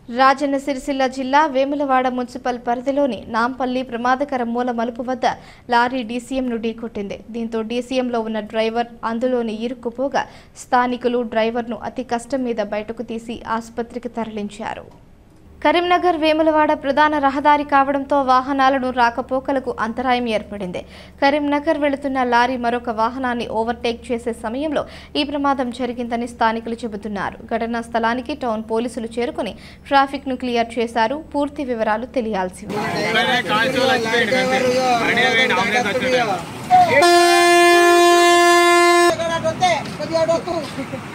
రాజన్న సిరిసిల్ల జిల్లా వేములవాడ మున్సిపల్ పరిధిలోని నాంపల్లి ప్రమాదకర మూల మలుపు వద్ద లారీ డీసీఎంను ఢీకొట్టింది దీంతో డీసీఎంలో ఉన్న డ్రైవర్ అందులోని ఇరుక్కుపోగా స్థానికులు డ్రైవర్ను అతి కష్టం మీద బయటకు తీసి ఆసుపత్రికి తరలించారు కరీంనగర్ వేములవాడ ప్రధాన రహదారి కావడంతో వాహనాలను రాకపోకలకు అంతరాయం ఏర్పడింది కరీంనగర్ వెళుతున్న లారీ మరొక వాహనాన్ని ఓవర్టేక్ చేసే సమయంలో ఈ ప్రమాదం జరిగిందని స్థానికులు చెబుతున్నారు ఘటనా స్థలానికి టౌన్ పోలీసులు చేరుకుని ట్రాఫిక్ ను క్లియర్ చేశారు పూర్తి వివరాలు తెలియాల్సి ఉంది ఒక్కరే కాల్చోలు వచ్చిపోయింది అంతే. బండి మీద పోయింది, అంబులెన్స్ వచ్చింది కొద్దిగా